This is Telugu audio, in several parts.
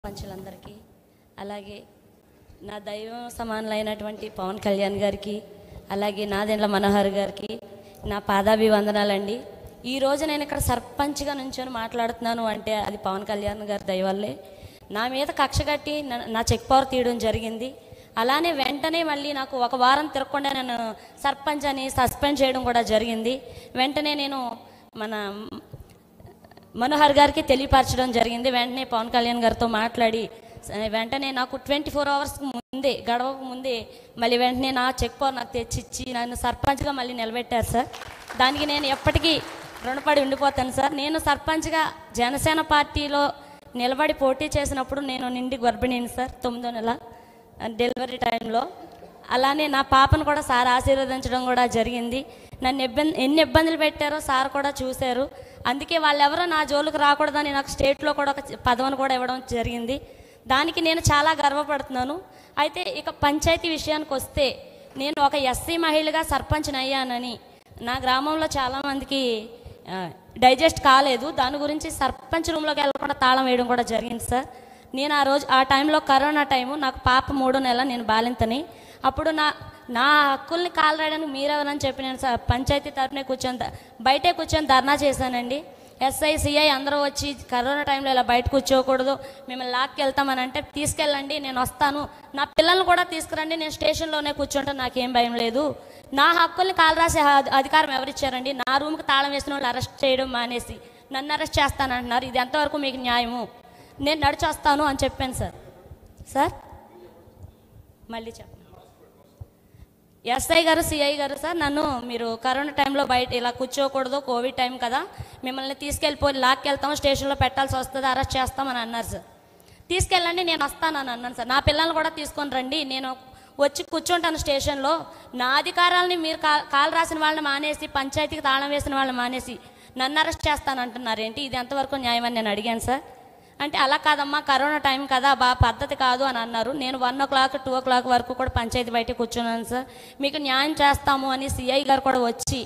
పంచులందరికీ అలాగే నా దైవం సమానులైనటువంటి పవన్ కళ్యాణ్ గారికి అలాగే నాదెండ్ల మనోహర్ గారికి నా పాదాభివందనాలండి ఈ రోజు నేను ఇక్కడ సర్పంచ్గా నుంచొని మాట్లాడుతున్నాను అంటే అది పవన్ కళ్యాణ్ గారి దయ వల్లే నా మీద కక్ష కట్టి నా- నా చెక్ పవర్ తీయడం జరిగింది అలానే వెంటనే మళ్ళీ నాకు ఒక వారం తిరగకుండా నేను సర్పంచ్ అని సస్పెండ్ చేయడం కూడా జరిగింది వెంటనే నేను మన మనోహర్ గారికి తెలియపరచడం జరిగింది వెంటనే పవన్ కళ్యాణ్ గారితో మాట్లాడి స- వెంటనే నాకు ట్వంటీ ఫోర్ అవర్స్ ముందే గడవక ముందే మళ్ళీ వెంటనే నా చెక్ పవర్ నాకు తెచ్చిచ్చి నన్ను సర్పంచ్గా మళ్ళీ నిలబెట్టారు సార్ దానికి నేను ఎప్పటికీ రుణపడి ఉండిపోతాను సార్ నేను సర్పంచ్గా జనసేన పార్టీలో నిలబడి పోటీ చేసినప్పుడు నేను నిండి గర్భిణిని సార్ తొమ్మిదో నెల డెలివరీ టైంలో అలానే నా పాపను కూడా సార్ ఆశీర్వదించడం కూడా జరిగింది నన్ను ఇబ్బంది ఎన్ని ఇబ్బందులు పెట్టారో సార్ కూడా చూశారు అందుకే వాళ్ళెవరో నా జోలికి రాకూడదని నాకు స్టేట్లో కూడా ఒక పదవిని కూడా ఇవ్వడం జరిగింది దానికి నేను చాలా గర్వపడుతున్నాను అయితే ఇక పంచాయతీ విషయానికి వస్తే నేను ఒక ఎస్సీ మహిళగా సర్పంచ్ని అయ్యానని నా గ్రామంలో చాలామందికి ఆ, డైజెస్ట్ కాలేదు దాని గురించి సర్పంచ్ రూమ్లోకి వెళ్ళకుండా తాళం వేయడం కూడా జరిగింది సార్ నేను ఆ రోజు ఆ టైంలో కరోనా టైము నాకు పాప మూడో నెల నేను బాలింతని అప్పుడు నా నా హక్కుల్ని కాలరాయడానికి మీరెవరని చెప్పి నేను స- పంచాయతీ తరఫునే కూర్చొని ద- బయటే కూర్చొని ధర్నా చేశానండి ఎస్ఐ సిఐ అందరూ వచ్చి కరోనా టైంలో ఇలా బయట కూర్చోకూడదు మిమ్మల్ని లాక్కెళ్తామని అంటే తీసుకెళ్ళండి నేను వస్తాను నా పిల్లల్ని కూడా తీసుకురండి నేను స్టేషన్లోనే కూర్చుంటే నాకేం భయం లేదు నా హక్కుల్ని కాలరాసే అధి- అధికారం ఎవరిచ్చారండి నా రూమ్కి తాళం వేసిన వాళ్ళు అరెస్ట్ చేయడం మానేసి నన్ను అరెస్ట్ చేస్తానంటున్నారు ఇది ఎంతవరకు మీకు న్యాయము నేను నడిచి వస్తాను అని చెప్పాను సార్ సార్ మళ్ళీ చెప్పండి ఎస్ఐ గారు సిఐ గారు సార్ నన్ను మీరు కరోనా టైంలో బయట ఇలా కూర్చోకూడదు కోవిడ్ టైం కదా మిమ్మల్ని తీసుకెళ్ళిపోయి లాక్కెళ్తాం స్టేషన్లో పెట్టాల్సి వస్తుంది అరెస్ట్ చేస్తామని అన్నారు సార్ తీసుకెళ్ళండి నేను వస్తానని అన్నాను సార్ నా పిల్లల్ని కూడా తీసుకొని రండి నేను వచ్చి కూర్చుంటాను స్టేషన్లో నా అధికారాలని మీరు కా కాలు రాసిన వాళ్ళని మానేసి పంచాయతీకి తాళం వేసిన వాళ్ళని మానేసి నన్ను అరెస్ట్ చేస్తానంటున్నారు ఏంటి ఇది ఎంతవరకు న్యాయమని నేను అడిగాను సార్ అంటే అలా కాదమ్మా కరోనా టైం కదా బా పద్ధతి కాదు అని అన్నారు నేను one o'clock two o'clock వరకు కూడా పంచాయతీ బయట కూర్చున్నాను సార్ మీకు న్యాయం చేస్తాము అని సిఐ గారు కూడా వచ్చి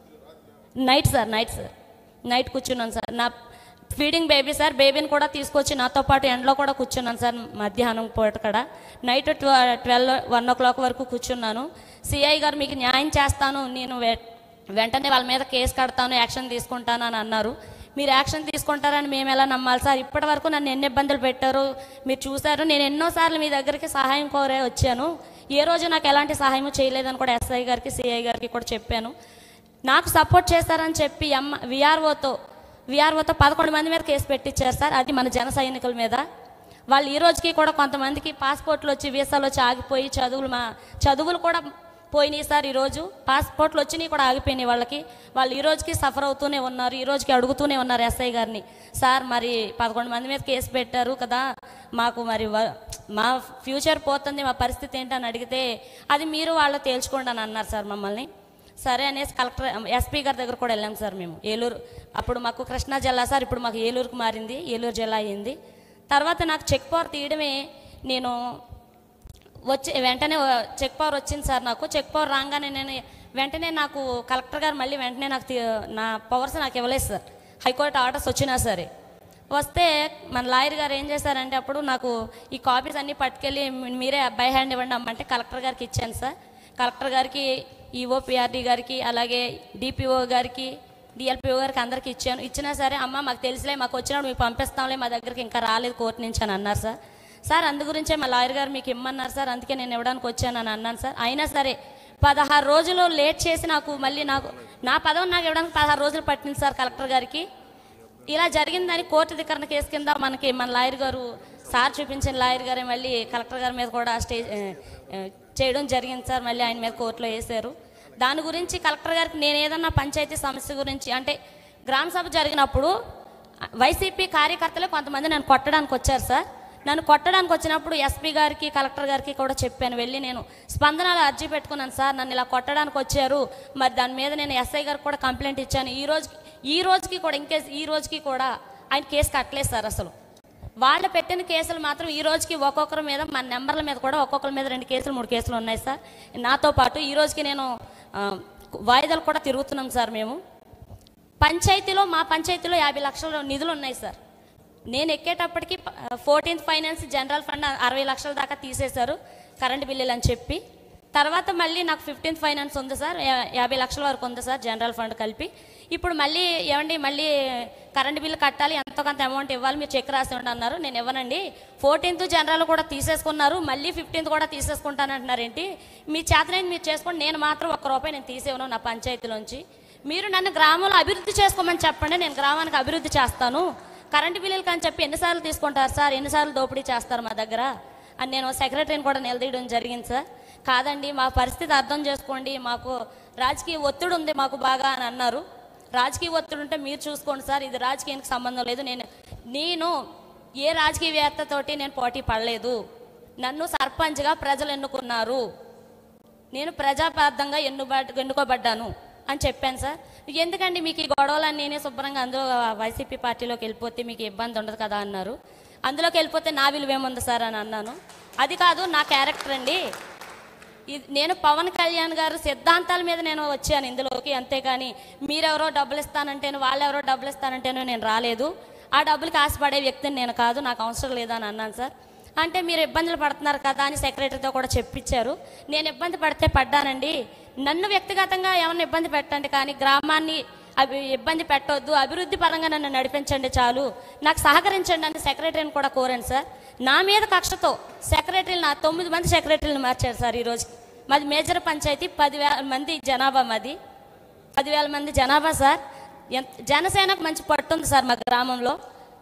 night sir night sir night కూర్చున్నాను సార్ నా ఫీడింగ్ బేబీ సార్ బేబీని కూడా తీసుకొచ్చి నాతో పాటు ఎండలో కూడా కూర్చున్నాను సార్ మధ్యాహ్నం పూట కూడా night twelve one o'clock వరకు కూర్చున్నాను సిఐ గారు మీకు న్యాయం చేస్తాను నేను వె- వెంటనే వాళ్ళ మీద కేసు కడతాను యాక్షన్ తీసుకుంటాను అని అన్నారు మీరు యాక్షన్ తీసుకుంటారని మేము ఎలా నమ్మాలి సార్ ఇప్పటి వరకు నన్ను ఎన్ని ఇబ్బందులు పెట్టారు మీరు చూశారు నేను ఎన్నోసార్లు మీ దగ్గరికి సహాయం కోరే వచ్చాను ఏ రోజు నాకు ఎలాంటి సహాయం చేయలేదని కూడా ఎస్ఐ గారికి సిఐ గారికి కూడా చెప్పాను నాకు సపోర్ట్ చేస్తారని చెప్పి ఎమ్మ విఆర్ఓతో విఆర్ఓతో పదకొండు మంది మీద కేసు పెట్టించారు సార్ అది మన జన సైనికుల మీద వాళ్ళు ఈ రోజుకి కూడా కొంతమందికి పాస్పోర్ట్లు వచ్చి వీసాలు వచ్చి ఆగిపోయి చదువులు మా చదువులు కూడా పోయినాయి సార్ ఈరోజు పాస్పోర్ట్లు వచ్చినాయి కూడా ఆగిపోయినాయి వాళ్ళకి వాళ్ళు ఈ రోజుకి సఫర్ అవుతూనే ఉన్నారు ఈ రోజుకి అడుగుతూనే ఉన్నారు ఎస్ఐ గారిని సార్ మరి పదకొండు మంది మీద కేసు పెట్టారు కదా మాకు మరి వ- మా ఫ్యూచర్ పోతుంది మా పరిస్థితి ఏంటని అడిగితే అది మీరు వాళ్ళు తేల్చుకోండి అని అన్నారు సార్ మమ్మల్ని సరే అనేసి కలెక్టర్ ఎస్పీ గారి దగ్గర కూడా వెళ్ళాం సార్ మేము ఏలూరు అప్పుడు మాకు కృష్ణా జిల్లా సార్ ఇప్పుడు మాకు ఏలూరుకు మారింది ఏలూరు జిల్లా అయింది తర్వాత నాకు చెక్ పవర్ తీయడమే నేను వచ్చి వెంటనే చెక్ పవర్ వచ్చింది సార్ నాకు చెక్ పవర్ రాగానే నేను వెంటనే నాకు కలెక్టర్ గారు మళ్ళీ వెంటనే నాకు తీ- నా పవర్స్ నాకు ఇవ్వలేదు సార్ హైకోర్టు ఆర్డర్స్ వచ్చినా సరే వస్తే మన లాయర్ గారు ఏం చేశారంటే అప్పుడు నాకు ఈ కాపీస్ అన్నీ పట్టుకెళ్ళి మీ- మీరే బై హ్యాండ్ ఇవ్వండి అమ్మంటే కలెక్టర్ గారికి ఇచ్చాను సార్ కలెక్టర్ గారికి ఈఓపిఆర్డి గారికి అలాగే డిపిఓ గారికి డిఎల్పిఓ గారికి అందరికి ఇచ్చాను ఇచ్చినా సరే అమ్మ మాకు తెలిసిలే మాకు వచ్చినప్పుడు మీకు పంపిస్తాంలే మా దగ్గరికి ఇంకా రాలేదు కోర్టు నుంచి అని అన్నారు సార్ సార్ అందు గురించే మా లాయర్ గారు మీకు ఇమ్మన్నారు సార్ అందుకే నేను ఇవ్వడానికి వచ్చాను అని అన్నాను సార్ అయినా సరే పదహారు రోజులు లేట్ చేసి నాకు మళ్ళీ నాకు నా పదవి నాకు ఇవ్వడానికి పదహారు రోజులు పట్టింది సార్ కలెక్టర్ గారికి ఇలా జరిగిందని కోర్టు ధిక్కరణ కేసు కింద మనకి మన లాయర్ గారు సార్ చూపించిన లాయర్ గారే మళ్ళీ కలెక్టర్ గారి మీద కూడా స్టే ఏ, ఏ, చేయడం జరిగింది సార్ మళ్ళీ ఆయన మీద కోర్టులో వేశారు దాని గురించి కలెక్టర్ గారికి నేను ఏదన్నా పంచాయతీ సమస్య గురించి అంటే గ్రామ సభ జరిగినప్పుడు వైసీపీ కార్యకర్తలు కొంతమంది నన్ను కొట్టడానికి వచ్చారు సార్ నన్ను కొట్టడానికి వచ్చినప్పుడు ఎస్పీ గారికి కలెక్టర్ గారికి కూడా చెప్పాను వెళ్ళి నేను స్పందనలో అర్జీ పెట్టుకున్నాను సార్ నన్ను ఇలా కొట్టడానికి వచ్చారు మరి దాని మీద నేను ఎస్ఐ గారికి కూడా కంప్లైంట్ ఇచ్చాను ఈ రోజు ఈ రోజుకి కూడా ఇంకేస్ ఈ రోజుకి కూడా ఆయన కేసు కట్టలేదు సార్ అసలు వాళ్ళు పెట్టిన కేసులు మాత్రం ఈ రోజుకి ఒక్కొక్కరి మీద మన నెంబర్ల మీద కూడా ఒక్కొక్కరి మీద రెండు కేసులు మూడు కేసులు ఉన్నాయి సార్ నాతో పాటు ఈ రోజుకి నేను ఆ, వాయిదాలు కూడా తిరుగుతున్నాం సార్ మేము పంచాయతీలో మా పంచాయతీలో యాభై లక్షల నిధులు ఉన్నాయి సార్ నేను ఎక్కేటప్పటికి ఫోర్టీన్త్ ఫైనాన్స్ జనరల్ ఫండ్ అరవై లక్షల దాకా తీసేశారు కరెంట్ బిల్లులు అని చెప్పి తర్వాత మళ్ళీ నాకు ఫిఫ్టీన్త్ ఫైనాన్స్ ఉంది సార్ యా- యాభై లక్షల వరకు ఉంది సార్ జనరల్ ఫండ్ కలిపి ఇప్పుడు మళ్ళీ ఏమండి మళ్ళీ కరెంట్ బిల్లు కట్టాలి ఎంతో కొంత అమౌంట్ ఇవ్వాలి మీరు చెక్ రాసి ఉండండి అన్నారు నేను ఇవ్వనండి ఫోర్టీన్త్ జనరల్ కూడా తీసేసుకున్నారు మళ్ళీ ఫిఫ్టీన్త్ కూడా తీసేసుకుంటాను అంటున్నారు ఏంటి మీ చేతనైంది మీరు చేసుకోండి నేను మాత్రం ఒక్క రూపాయి నేను తీసేవను నా పంచాయతీలోంచి మీరు నన్ను గ్రామంలో అభివృద్ధి చేసుకోమని చెప్పండి నేను గ్రామానికి అభివృద్ధి చేస్తాను కరెంటు బిల్లులు అని చెప్పి ఎన్నిసార్లు తీసుకుంటారు సార్ ఎన్నిసార్లు దోపిడీ చేస్తారు మా దగ్గర అని నేను సెక్రటరీని కూడా నిలదీయడం జరిగింది సార్ కాదండి మా పరిస్థితి అర్థం చేసుకోండి మాకు రాజకీయ ఒత్తిడి ఉంది మాకు బాగా అని అన్నారు రాజకీయ ఒత్తిడి ఉంటే మీరు చూసుకోండి సార్ ఇది రాజకీయానికి సంబంధం లేదు నేను నేను ఏ రాజకీయవేత్తతోటి నేను పోటీ పడలేదు నన్ను సర్పంచ్గా ప్రజలు ఎన్నుకున్నారు నేను ప్రజాబద్ధంగా ఎన్నుబడ్ ఎన్నుకోబడ్డాను అని చెప్పాను సార్ ఎందుకండి మీకు ఈ గొడవలన్నీ నేనే శుభ్రంగా అందులో వైసీపీ పార్టీలోకి వెళ్ళిపోతే మీకు ఇబ్బంది ఉండదు కదా అన్నారు అందులోకి వెళ్ళిపోతే నా విలువ ఏముంది సార్ అని అన్నాను అది కాదు నా క్యారెక్టర్ అండి ఇది నేను పవన్ కళ్యాణ్ గారు సిద్ధాంతాల మీద నేను వచ్చాను ఇందులోకి అంతేగాని మీరెవరో డబ్బులు ఇస్తానంటేను వాళ్ళెవరో డబ్బులు ఇస్తానంటేను నేను రాలేదు ఆ డబ్బులకి ఆశపడే వ్యక్తిని నేను కాదు నాకు అవసరం లేదని అన్నాను సార్ అంటే మీరు ఇబ్బందులు పడుతున్నారు కదా అని సెక్రటరీతో కూడా చెప్పించారు నేను ఇబ్బంది పడితే పడ్డానండి నన్ను వ్యక్తిగతంగా ఏమన్నా ఇబ్బంది పెట్టండి కానీ గ్రామాన్ని అవి ఇబ్బంది పెట్టొద్దు అభివృద్ధి పరంగా నన్ను నడిపించండి చాలు నాకు సహకరించండి అని సెక్రటరీని కూడా కోరాను సార్ నా మీద కక్షతో సెక్రటరీలు నా తొమ్మిది మంది సెక్రటరీలు మార్చారు సార్ ఈరోజు మాది మేజర్ పంచాయతీ పదివేల మంది జనాభా మాది పదివేల మంది జనాభా సార్ ఎంత జనసేనకు మంచి పట్టుంది సార్ మా గ్రామంలో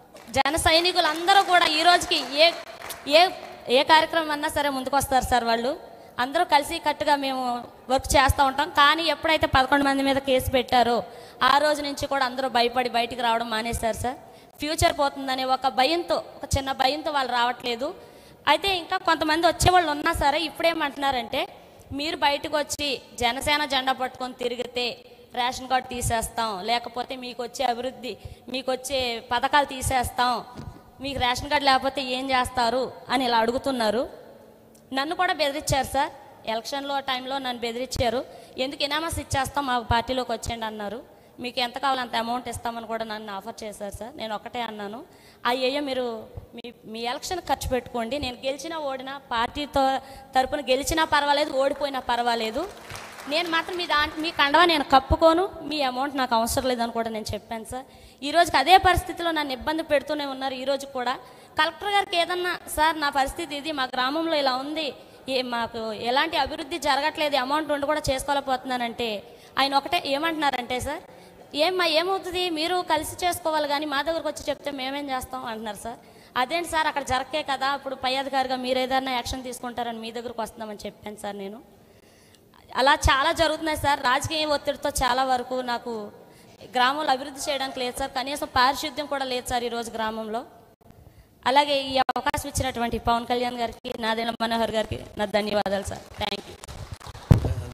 జన సైనికులు అందరూ కూడా ఈ రోజుకి ఏ ఏ ఏ కార్యక్రమం అన్నా సరే ముందుకు వస్తారు సార్ వాళ్ళు అందరూ కలిసి కట్టుగా మేము వర్క్ చేస్తూ ఉంటాం కానీ ఎప్పుడైతే పదకొండు మంది మీద కేసు పెట్టారో ఆ రోజు నుంచి కూడా అందరూ భయపడి బయటికి రావడం మానేశారు సార్ ఫ్యూచర్ పోతుందనే ఒక భయంతో ఒక చిన్న భయంతో వాళ్ళు రావట్లేదు అయితే ఇంకా కొంతమంది వచ్చేవాళ్ళు ఉన్నా సరే ఇప్పుడేమంటున్నారంటే మీరు బయటకు వచ్చి జనసేన జెండా పట్టుకొని తిరిగితే రేషన్ కార్డు తీసేస్తాం లేకపోతే మీకు వచ్చే అభివృద్ధి మీకు వచ్చే పథకాలు తీసేస్తాం మీకు రేషన్ కార్డు లేకపోతే ఏం చేస్తారు అని ఇలా అడుగుతున్నారు నన్ను కూడా బెదిరించారు సార్ ఎలక్షన్లో టైంలో నన్ను బెదిరించారు ఎందుకు ఇనామస్ ఇచ్చేస్తాం మా పార్టీలోకి వచ్చేయండి అన్నారు మీకు ఎంత కావాలో అంత అమౌంట్ ఇస్తామని కూడా నన్ను ఆఫర్ చేశారు సార్ నేను ఒకటే అన్నాను అయ్యయ్యో మీరు మీ మీ ఎలక్షన్ ఖర్చు పెట్టుకోండి నేను గెలిచినా ఓడినా పార్టీతో తరపున గెలిచినా పర్వాలేదు ఓడిపోయినా పర్వాలేదు నేను మాత్రం మీ దా మీ కండవా నేను కప్పుకోను మీ అమౌంట్ నాకు అవసరం లేదని కూడా నేను చెప్పాను సార్ ఈ రోజుకి అదే పరిస్థితిలో నన్ను ఇబ్బంది పెడుతూనే ఉన్నారు ఈ రోజు కూడా కలెక్టర్ గారికి ఏదన్నా సార్ నా పరిస్థితి ఇది మా గ్రామంలో ఇలా ఉంది ఏ మాకు ఎలాంటి అభివృద్ధి జరగట్లేదు అమౌంట్ ఉండి కూడా చేసుకోలేకపోతున్నానంటే ఆయన ఒకటే ఏమంటున్నారంటే సార్ ఏమ్మా ఏమవుతుంది మీరు కలిసి చేసుకోవాలి కానీ మా దగ్గరకు వచ్చి చెప్తే మేమేం చేస్తాం అంటున్నారు సార్ అదేంటి సార్ అక్కడ జరగకే కదా ఇప్పుడు పై అధికారిగా మీరు ఏదైనా యాక్షన్ తీసుకుంటారని మీ దగ్గరకు వస్తున్నామని చెప్పాను సార్ నేను అలా చాలా జరుగుతున్నాయి సార్ రాజకీయ ఒత్తిడితో చాలా వరకు నాకు గ్రామంలో అభివృద్ధి చేయడానికి లేదు సార్ కనీసం పారిశుద్ధ్యం కూడా లేదు సార్ ఈరోజు గ్రామంలో అలాగే ఈ అవకాశం ఇచ్చినటువంటి పవన్ కళ్యాణ్ గారికి నాదేన మనోహర్ గారికి నా ధన్యవాదాలు సార్ థ్యాంక్ యూ